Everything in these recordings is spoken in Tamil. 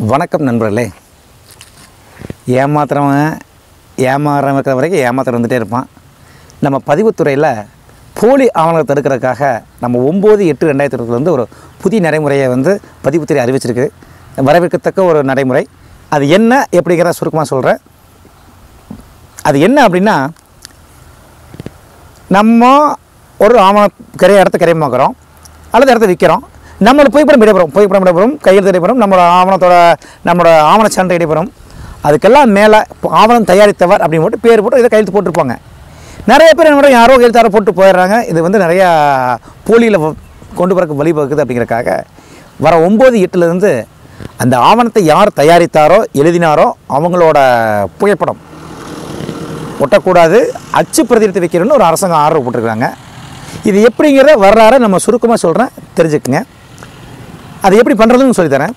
வணக்கம் நண்பர்களே ஏமாத்துறவன் ஏமாறுறவன் இருக்கிற வரைக்கும் ஏமாத்திரம் வந்துட்டே இருப்பான் நம்ம பதிவுத்துறையில் போலி ஆவணங்களை தடுக்கிறதுக்காக நம்ம ஒம்பது எட்டு ரெண்டாயிரத்தி இருபதுலேருந்து ஒரு புதிய நடைமுறையை வந்து பதிவுத்துறை அறிவிச்சிருக்கு வரவேற்கத்தக்க ஒரு நடைமுறை அது என்ன எப்படிங்கிறத சுருக்கமாக சொல்கிறேன் அது என்ன அப்படின்னா நம்ம ஒரு ஆவண கரை இடத்த கரையமாக்குறோம் அல்லது இடத்த விற்கிறோம் நம்மளோட புகைப்படம் இடைபெறும் புகைப்படம் இடைபெறும் கையெழுத்து இடைபெறும் நம்மளோட ஆவணத்தோட நம்மளோட ஆவண சான்று இடைபெறும் அதுக்கெல்லாம் மேலே ஆவணம் தயாரித்தவர் அப்படின்னு போட்டு பேர் போட்டு இதை கையெழுத்து போட்டிருப்பாங்க நிறைய பேர் என்ன பண்ணுறாங்க, யாரோ கையெழுத்தாரோ போட்டு போயிடுறாங்க இது வந்து நிறையா போலியில் கொண்டு வரக்கு வழிவகுக்குது அப்படிங்கிறக்காக வர ஒம்பது எட்டுலேருந்து அந்த ஆவணத்தை யார் தயாரித்தாரோ எழுதினாரோ அவங்களோட புகைப்படம் ஒட்டக்கூடாது அச்சு பிரதிநிதி வைக்கணும்னு ஒரு அரசாங்கம் ஆர்டர் போட்டிருக்காங்க இது எப்படிங்கிறத வரலாறு நம்ம சுருக்கமாக சொல்கிறேன் தெரிஞ்சுக்குங்க அது எப்படி பண்ணுறதுன்னு சொல்லித்தரேன்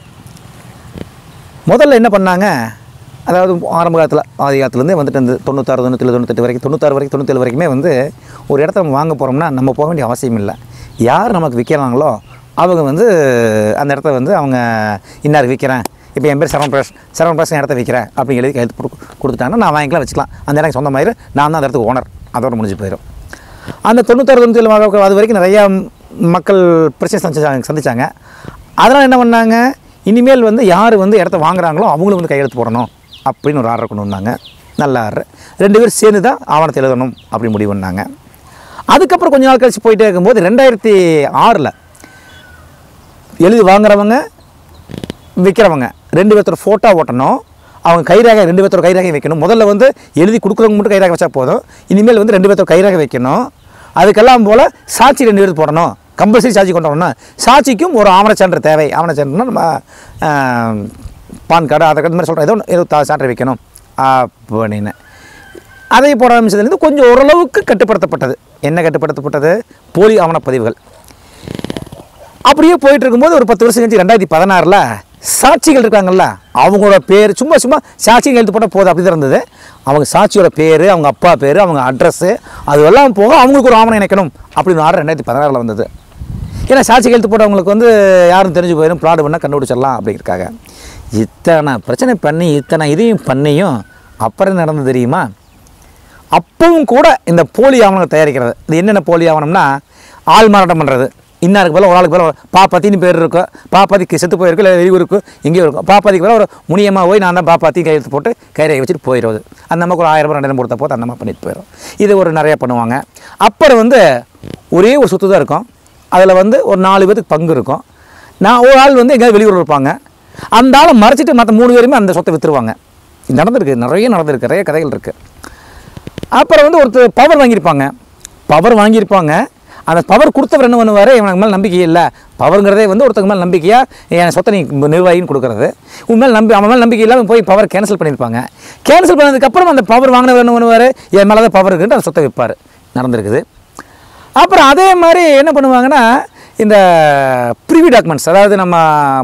முதல்ல என்ன பண்ணாங்க அதாவது ஆரம்ப காலத்தில் ஆதி காலத்துலேருந்தே வந்துட்டு இந்த தொண்ணூத்தாறு தொண்ணூற்றி தொண்ணூத்தெட்டு வரைக்கும் தொண்ணூத்தாறு வரைக்கும் தொண்ணூத்தேழு வரைக்குமே வந்து ஒரு இடத்த நம்ம வாங்க போகிறோம்னா நம்ம போக வேண்டிய அவசியம் இல்லை யார் நமக்கு விற்கிறாங்களோ அவங்க வந்து அந்த இடத்த வந்து அவங்க இன்னாருக்கு விற்கிறேன் இப்போ என் பேர் சரவண பிரகாஷ் சரவண பிரகாஷ் இடத்த விற்கிறேன் அப்படின்னு எழுதி கையெழுத்து போட்டு கொடுத்துட்டாங்கன்னா நான் வாங்கிக்கலாம் வச்சுக்கலாம் அந்த இடம் சொந்தமாயிரு நான் தான் அந்த இடத்துக்கு ஓனர் அதோட முடிஞ்சு போயிடும் அந்த தொண்ணூத்தாறு தொண்ணூற்றி ஏழு அது வரைக்கும் நிறையா மக்கள் பிரச்சனை சந்திச்சாங்க சந்திச்சாங்க அதனால் என்ன பண்ணாங்க இனிமேல் வந்து யார் வந்து இடத்த வாங்குறாங்களோ அவங்களும் வந்து கையெழுத்து போடணும் அப்படின்னு ஒரு ஆர்டர் கொண்டு வந்தாங்க நல்ல ஆர்டர் ரெண்டு பேரும் சேர்ந்து தான் ஆவணத்தை எழுதணும் அப்படி முடிவு பண்ணாங்க அதுக்கப்புறம் கொஞ்ச நாள் கழிச்சு போயிட்டே இருக்கும்போது ரெண்டாயிரத்தி ஆறில் எழுதி வாங்குறவங்க விற்கிறவங்க ரெண்டு பேர்த்தோட ஃபோட்டோ ஓட்டணும் அவங்க கைரேகை ரெண்டு பேர்த்தோட கைரேகை வைக்கணும் முதல்ல வந்து எழுதி கொடுக்குறவங்க மட்டும் கைரேகை வச்சா போதும் இனிமேல் வந்து ரெண்டு பேர்த்தோட கைரேகை வைக்கணும் அதுக்கெல்லாம் போல் சாட்சி ரெண்டு பேருக்கு போடணும் கம்பல்சரி சாட்சி கொண்டு வரணும் சாட்சிக்கும் ஒரு ஆவணச்சான்று தேவை ஆவணச்சான்றுனா நம்ம ஆஹ், பான் கார்டு ஆதார் கார்டு இந்த மாதிரி சொல்கிறோம் ஏதோ ஏதோ தா- சான்று வைக்கணும் அப்படின்னு அதை போட ஆரம்பிச்சதுலேருந்து கொஞ்சம் ஓரளவுக்கு கட்டுப்படுத்தப்பட்டது என்ன கட்டுப்படுத்தப்பட்டது போலி ஆவணப்பதிவுகள் அப்படியே போயிட்டு இருக்கும்போது ஒரு பத்து வருஷம் கழிச்சு ரெண்டாயிரத்தி பதினாறில் சாட்சிகள் இருக்காங்கல்ல அவங்களோட பேர் சும்மா சும்மா சாட்சிகள் எழுத்து போட்டால் போதும் அப்படி தான் இருந்தது அவங்க சாட்சியோட பேர் அவங்க அப்பா பேர் அவங்க அட்ரஸ்ஸு அதுவெல்லாம் போக அவங்களுக்கு ஒரு ஆவணம் இணைக்கணும் அப்படின்னு ஆர்டர் ரெண்டாயிரத்தி பதினாறில் வந்தது ஏன்னா சாட்சி எழுத்து போட்டவங்களுக்கு வந்து யாரும் தெரிஞ்சு போயிடும் ப்ளாட் பண்ணால் கண்டுபிடிச்சிடலாம் அப்படிங்கிறக்காக இத்தனை பிரச்சனை பண்ணி இத்தனை இதையும் பண்ணியும் அப்புறம் நடந்து தெரியுமா அப்பவும் கூட இந்த போலி ஆவணங்கள் தயாரிக்கிறது இது என்னென்ன போலி ஆவணம்னா ஆள் மாறாட்டம் பண்ணுறது இன்னாருக்கு போல ஒரு ஆளுக்கு போல பாப்பாத்தின்னு பேர் இருக்கும் பாப்பாத்தி செத்து போயிருக்கும் இல்லை வெளியூர் இருக்கும் எங்கேயோ இருக்கும் பாப்பாத்திக்கு போல ஒரு முனியமாக போய் நான் தான் பாப்பாத்தி கையெழுத்து போட்டு கைரேகை வச்சுட்டு போயிடுவது அந்த நமக்கு ஒரு ஆயிரம் ரூபாய் ரெண்டாயிரம் கொடுத்த போது அந்த மாதிரி பண்ணிட்டு போயிடும் இது ஒரு நிறையா பண்ணுவாங்க அப்புறம் வந்து ஒரே ஒரு சொத்து தான் இருக்கும் அதில் வந்து ஒரு நாலு பேருக்கு பங்கு இருக்கும் நான் ஒரு ஆள் வந்து எங்கேயாவது வெளியூர் இருப்பாங்க அந்த ஆளை மறைச்சிட்டு மற்ற மூணு பேருமே அந்த சொத்தை விற்றுருவாங்க இது நடந்திருக்கு நிறைய நடந்திருக்கு நிறைய கதைகள் இருக்குது அப்புறம் வந்து ஒருத்தர் பவர் வாங்கியிருப்பாங்க பவர் வாங்கியிருப்பாங்க அந்த பவர் கொடுத்தவர் என்ன பண்ணுவார் இவனுக்கு மேலே நம்பிக்கை இல்லை பவருங்கிறதே வந்து ஒருத்தங்க மேலே நம்பிக்கையாக என் சொத்தை நீ நிர்வாகின்னு கொடுக்குறது உன் மேல் நம்பி அவன் மேலே நம்பிக்கை இல்லாமல் போய் பவர் கேன்சல் பண்ணியிருப்பாங்க கேன்சல் பண்ணதுக்கப்புறம் அந்த பவர் வாங்கினவர் என்ன பண்ணுவார் என் மேலே தான் பவர் இருக்குன்ட்டு அந்த சொத்தை விற்பார் நடந்திருக்குது அப்புறம் அதே மாதிரி என்ன பண்ணுவாங்கன்னா இந்த ப்ரிவி டாக்குமெண்ட்ஸ் அதாவது நம்ம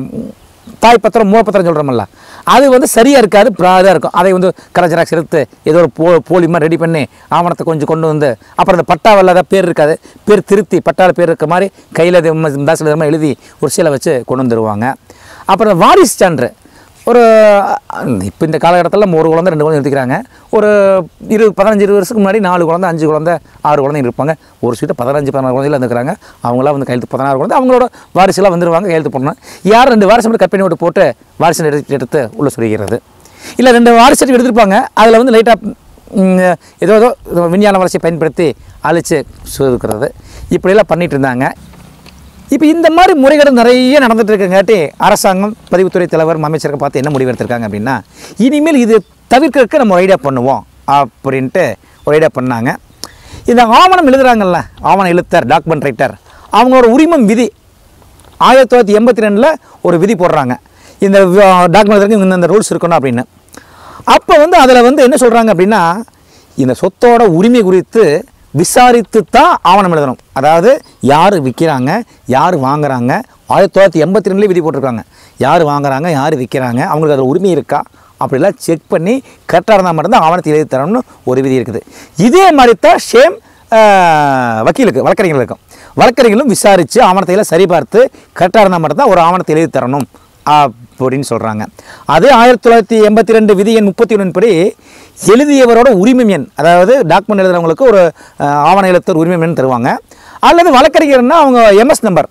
தாய் பத்திரம் மூல பத்திரம் சொல்கிறோம்ல அது வந்து சரியாக இருக்காது இதாக இருக்கும் அதை வந்து கலர் ஜெராக்ஸ் எடுத்து ஏதோ ஒரு போ போலிமா ரெடி பண்ணி ஆவணத்தை கொஞ்சம் கொண்டு வந்து அப்புறம் அந்த பட்டாவில் ஏதாவது பேர் இருக்காது பேர் திருத்தி பட்டாவில் பேர் இருக்க மாதிரி கையில் தாசில் எழுதி ஒரு சீலை வச்சு கொண்டு வந்துருவாங்க அப்புறம் வாரிசு சான்று ஒரு இப்போ இந்த காலகட்டத்தில் நம்ம ஒரு குழந்தை ரெண்டு குழந்தை எடுத்துக்கிறாங்க ஒரு இரு பதினஞ்சு இருபது வருஷத்துக்கு முன்னாடி நாலு குழந்தை அஞ்சு குழந்தை ஆறு குழந்தைங்க இருப்பாங்க ஒரு சீட்டை பதினஞ்சு பதினாறு குழந்தைகள் இருந்துக்கிறாங்க அவங்களாம் வந்து கையெழுத்து பதினாறு குழந்தை அவங்களோட வாரிசுலாம் வந்துருவாங்க கையெழுத்து போடணும் யார் ரெண்டு வாரிசு மட்டும் கட் பண்ணி விட்டு போட்டு வாரிசு எடுத்து எடுத்து உள்ளே சொல்லிக்கிறது இல்லை ரெண்டு வாரிசு certificate எடுத்திருப்பாங்க அதில் வந்து லைட்டாக ஏதோ ஏதோ இது விஞ்ஞான வளர்ச்சியை பயன்படுத்தி அழிச்சு சுருக்கிறது இப்படியெல்லாம் பண்ணிட்டு இருந்தாங்க இப்போ இந்த மாதிரி முறைகேடு நிறைய நடந்துட்டு இருக்கங்காட்டி அரசாங்கம் பதிவுத்துறை தலைவர் அமைச்சருக்கு பார்த்து என்ன முடிவு எடுத்திருக்காங்க அப்படின்னா இனிமேல் இது தவிர்க்கிறதுக்கு நம்ம ஒரு ஐடியா பண்ணுவோம் அப்படின்ட்டு ஒரு ஐடியா பண்ணாங்க இந்த ஆவணம் எழுதுறாங்கல்ல ஆவணம் எழுத்தர் டாக்குமெண்ட் ரைட்டர் அவங்களோட உரிமம் விதி ஆயிரத்தி தொள்ளாயிரத்தி எண்பத்தி ரெண்டில் ஒரு விதி போடுறாங்க இந்த டாக்குமெண்ட் வரைக்கும் இந்த ரூல்ஸ் இருக்கணும் அப்படின்னு அப்போ வந்து அதில் வந்து என்ன சொல்கிறாங்க அப்படின்னா இந்த சொத்தோட உரிமை குறித்து விசாரித்து தான் ஆவணம் எழுதணும் அதாவது யார் விற்கிறாங்க யார் வாங்குறாங்க ஆயிரத்தி தொள்ளாயிரத்தி எண்பத்தி ரெண்டுலேயே விதி போட்டிருக்காங்க யார் வாங்குறாங்க யார் விற்கிறாங்க அவங்களுக்கு அதில் உரிமை இருக்கா அப்படிலாம் செக் பண்ணி கரெக்டாக இருந்தால் மட்டும்தான் ஆவணத்தை எழுதி தரணும்னு ஒரு விதி இருக்குது இதே மாதிரி தான் சேம் வக்கீலுக்கு வழக்கறிஞர்களுக்கும் வழக்கறிஞர்களும் விசாரித்து ஆவணத்தை எல்லாம் சரிபார்த்து கரெக்டாக இருந்தால் மட்டும்தான் ஒரு ஆவணத்தை எழுதி தரணும் அப்படின்னு சொல்கிறாங்க அதே ஆயிரத்தி தொள்ளாயிரத்தி எண்பத்தி ரெண்டு விதி எண் முப்பத்தி ஒன்றின் படி எழுதியவரோட உரிமை எண் அதாவது டாக்குமெண்ட் எழுதுறவங்களுக்கு ஒரு அஹ், ஆவண எழுத்தர் உரிமை எண் தருவாங்க அல்லது வழக்கறிஞர்னா அவங்க எம்எஸ் நம்பர்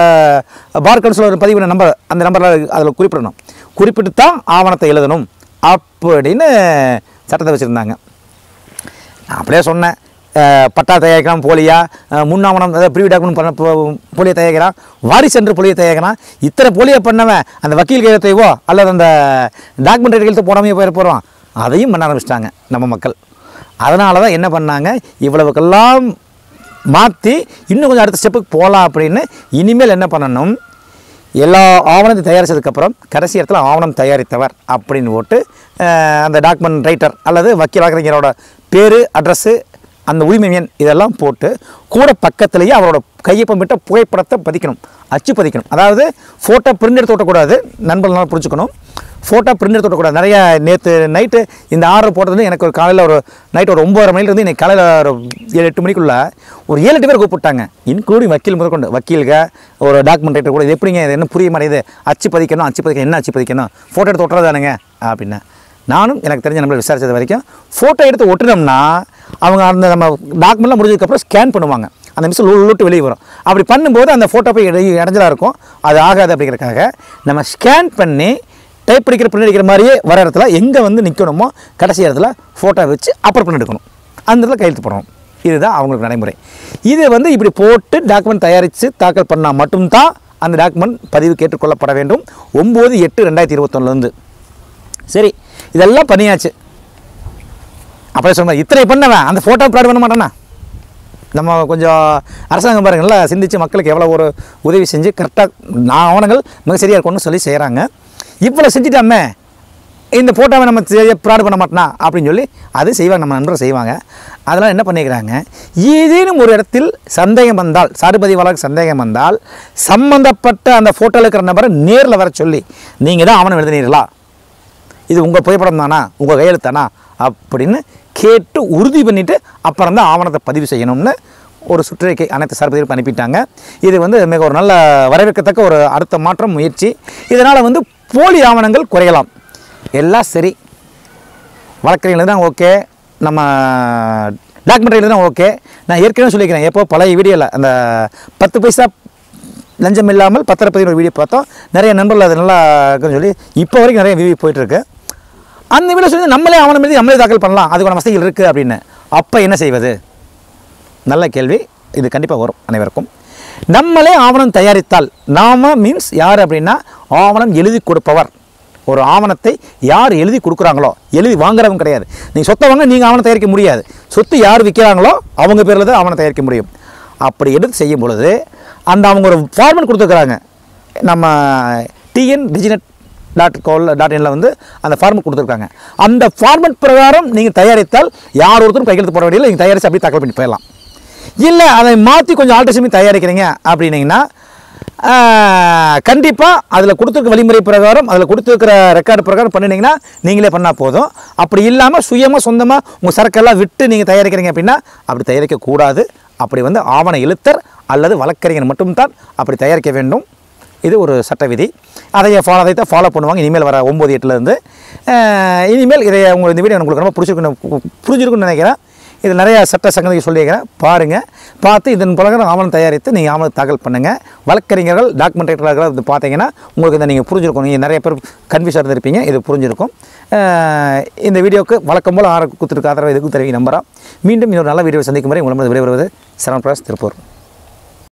பார் கவுன்சிலர் பதிவு நம்பர் அந்த நம்பரில் அதில் குறிப்பிடணும் குறிப்பிட்டு தான் ஆவணத்தை எழுதணும் அப்படின்னு சட்டத்தை வச்சுருந்தாங்க நான் அப்படியே சொன்னேன் அஹ், பட்டா தயாரிக்கலாம் போலியா அஹ், முன்னாவணம் அதாவது ப்ரீ டாக்குமெண்ட் பண்ண போ- போலியை தயாரிக்கிறான் வாரிசு என்று போலியை தயாரிக்கிறான் இத்தனை போலியை பண்ணவன் அந்த வக்கீல் கையெழுத்தைவோ அல்லது அந்த டாக்குமெண்ட் கையெழுத்து போடாமையே போயிட போகிறான் அதையும் பண்ண ஆரம்பிச்சிட்டாங்க நம்ம மக்கள் அதனால தான் என்ன பண்ணாங்க இவ்வளவுக்கெல்லாம் மாற்றி இன்னும் கொஞ்சம் அடுத்த ஸ்டெப்புக்கு போகலாம் அப்படின்னு இனிமேல் என்ன பண்ணணும் எல்லா ஆவணத்தை தயாரித்ததுக்கப்புறம் கடைசி இடத்துல ஆவணம் தயாரித்தவர் அப்படின்னு போட்டு அஹ், அந்த டாக்குமெண்ட் ரைட்டர் அல்லது வக்கீல் வழக்கறிஞரோட பேர் அட்ரஸ்ஸு அந்த உரிமை எண் இதெல்லாம் போட்டு கூட பக்கத்துலேயே அவரோட கையொப்பமிட்ட புகைப்படத்தை பதிக்கணும் அச்சு பதிக்கணும் அதாவது ஃபோட்டோ பிரிண்ட் எடுத்து ஓட்டக்கூடாது நண்பர்களால் புரிஞ்சுக்கணும் ஃபோட்டோ பிரிண்ட் எடுத்து ஓட்டக்கூடாது நிறைய நேற்று நைட்டு இந்த ஆர்டர் போட்டது எனக்கு ஒரு காலையில் ஒரு நைட் ஒரு ஒம்பது மணிலேருந்து இன்னைக்கு காலையில் ஒரு ஏழு எட்டு மணிக்குள்ள ஒரு ஏழு எட்டு பேர் கூப்பிட்டாங்க இன்க்ளூடிங் வக்கீல் முதற்கொண்டு வக்கீல்க ஒரு டாக்குமெண்ட் ரைட்டர் கூட இது எப்படிங்க இது என்ன புரிய மாட்டேங்குது அச்சு பதிக்கணும் அச்சு பதிக்கணும் என்ன அச்சு பதிக்கணும் ஃபோட்டோ எடுத்து ஒட்டுறதானுங்க அப்படின்னு நானும் எனக்கு தெரிஞ்ச நம்மளை விசாரிச்சது வரைக்கும் ஃபோட்டோ எடுத்து ஒட்டுனோம்னா அவங்க அந்த நம்ம டாக்குமெண்ட்லாம் முடிஞ்சதுக்கப்புறம் ஸ்கேன் பண்ணுவாங்க அந்த மிஷின் உள்ளுட்டு வெளியே வரும் அப்படி பண்ணும்போது அந்த ஃபோட்டோ போய் இடை இடைஞ்சலாக இருக்கும் அது ஆகாது அப்படிங்கிறதுக்காக நம்ம ஸ்கேன் பண்ணி டைப் அடிக்கிற பிரிண்ட் அடிக்கிற மாதிரியே வர இடத்துல எங்கே வந்து நிற்கணுமோ கடைசி இடத்துல ஃபோட்டோ வச்சு அப்புறம் பிரிண்ட் எடுக்கணும் அந்த இடத்துல கையெழுத்து போடணும் இதுதான் அவங்களுக்கு நடைமுறை இது வந்து இப்படி போட்டு டாக்குமெண்ட் தயாரித்து தாக்கல் பண்ணால் மட்டும்தான் அந்த டாக்குமெண்ட் பதிவு கேட்டுக்கொள்ளப்பட வேண்டும் ஒம்பது எட்டு ரெண்டாயிரத்தி இருபத்தொன்னுலேருந்து சரி இதெல்லாம் பண்ணியாச்சு அப்படியே சொன்ன இத்தனை பண்ணவன் அந்த ஃபோட்டோ ப்ராட் பண்ண மாட்டானா நம்ம கொஞ்சம் அரசாங்கம் பாருங்கள்ல சிந்திச்சு மக்களுக்கு எவ்வளோ ஒரு உதவி செஞ்சு கரெக்டாக நான் ஆவணங்கள் மிக சரியாக இருக்கும்னு சொல்லி செய்கிறாங்க இவ்வளோ செஞ்சுட்டாமே இந்த ஃபோட்டோவை நம்ம சரியாக ப்ராட் பண்ண மாட்டோனா அப்படின்னு சொல்லி அது செய்வாங்க நம்ம நண்பர்கள் செய்வாங்க அதெல்லாம் என்ன பண்ணிக்கிறாங்க ஏதேனும் ஒரு இடத்தில் சந்தேகம் வந்தால் சாடுபதிவாளருக்கு சந்தேகம் வந்தால் சம்பந்தப்பட்ட அந்த ஃபோட்டோவில் இருக்கிற நபரை நேரில் வர சொல்லி நீங்கள் தான் ஆவணம் எழுதினீர்களா இது உங்கள் புகைப்படம் தானா உங்கள் கையெழுத்தானா அப்படின்னு கேட்டு உறுதி பண்ணிவிட்டு அப்புறம் தான் ஆவணத்தை பதிவு செய்யணும்னு ஒரு சுற்றறிக்கை அனைத்து சார்பதிகளுக்கும் அனுப்பிட்டாங்க இது வந்து மிக ஒரு நல்ல வரவேற்கத்தக்க ஒரு அடுத்த மாற்றம் முயற்சி இதனால் வந்து போலி ஆவணங்கள் குறையலாம் எல்லாம் சரி வழக்கறிஞர்கள் தான் ஓகே நம்ம டாக்குமெண்ட்ரி தான் ஓகே நான் ஏற்கனவே சொல்லிக்கிறேன் எப்போ பழைய வீடியோவில் அந்த பத்து பைசா லஞ்சம் இல்லாமல் பத்திர பதிவு வீடியோ பார்த்தோம் நிறைய நண்பர்கள் அது நல்லா இருக்குன்னு சொல்லி இப்போ வரைக்கும் நிறைய விவி போயிட்டுருக்கு அந்த வீடியோ சொல்லி நம்மளே ஆவணம் எழுதி நம்மளே தாக்கல் பண்ணலாம் அதுக்கான வசதிகள் இருக்குது அப்படின்னு அப்போ என்ன செய்வது நல்ல கேள்வி இது கண்டிப்பாக வரும் அனைவருக்கும் நம்மளே ஆவணம் தயாரித்தால் நாம மீன்ஸ் யார் அப்படின்னா ஆவணம் எழுதி கொடுப்பவர் ஒரு ஆவணத்தை யார் எழுதி கொடுக்குறாங்களோ எழுதி வாங்குறவங்க கிடையாது நீங்கள் சொத்தை வாங்க நீங்கள் ஆவணம் தயாரிக்க முடியாது சொத்து யார் விற்கிறாங்களோ அவங்க பேரில் தான் ஆவணம் தயாரிக்க முடியும் அப்படி எடுத்து செய்யும் பொழுது அந்த அவங்க ஒரு ஃபார்மெட் கொடுத்துருக்குறாங்க நம்ம டிஎன் டிஜினட் டாட் கோல் டாட் இனில் வந்து அந்த ஃபார்மெட் கொடுத்துருக்காங்க அந்த ஃபார்மெட் பிரகாரம் நீங்கள் தயாரித்தால் யார் ஒருத்தரும் கையெழுத்து போட வேண்டியதில்லை நீங்கள் தயாரித்து அப்படியே தாக்கல் பண்ணி போயிடலாம் இல்லை அதை மாற்றி கொஞ்சம் ஆல்ட்ரேஷன் பண்ணி தயாரிக்கிறீங்க அப்படின்னீங்கன்னா கண்டிப்பாக அதில் கொடுத்துருக்க வழிமுறை பிரகாரம் அதில் கொடுத்துருக்கிற ரெக்கார்டு பிரகாரம் பண்ணினீங்கன்னா நீங்களே பண்ணால் போதும் அப்படி இல்லாமல் சுயமாக சொந்தமாக உங்கள் சரக்கெல்லாம் விட்டு நீங்கள் தயாரிக்கிறீங்க அப்படின்னா அப்படி தயாரிக்கக்கூடாது அப்படி வந்து ஆவண எழுத்தர் அல்லது வழக்கறிஞர் மட்டும்தான் அப்படி தயாரிக்க வேண்டும் இது ஒரு சட்ட விதி அதை ஃபாலோ அதை தான் ஃபாலோ பண்ணுவாங்க இனிமேல் வர ஒம்பது எட்டுலேருந்து இனிமேல் இதை உங்களுக்கு இந்த வீடியோ உங்களுக்கு ரொம்ப பிடிச்சிருக்குன்னு புரிஞ்சிருக்குன்னு நினைக்கிறேன் இது நிறைய சட்ட சங்கதியை சொல்லியிருக்கிறேன் பாருங்கள் பார்த்து இதன் பிரகாரம் ஆவணம் தயாரித்து நீங்கள் ஆவணம் தாக்கல் பண்ணுங்கள் வழக்கறிஞர்கள் டாக்குமெண்டேட்டர்கள் இது பார்த்தீங்கன்னா உங்களுக்கு இதை நீங்கள் புரிஞ்சிருக்கும் நீங்கள் நிறைய பேர் கன்ஃபியூஸாக இருந்திருப்பீங்க இது புரிஞ்சிருக்கும் அஹ் இந்த வீடியோக்கு வழக்கம் போல் ஆறு குத்துருக்கு ஆதரவு எதுக்கும் தெரிவி நம்புகிறோம் மீண்டும் இன்னொரு நல்ல வீடியோ சந்திக்கும் வரை உங்களை விடைபெறுவது சரண் பிரகாஷ் திருப்பூர்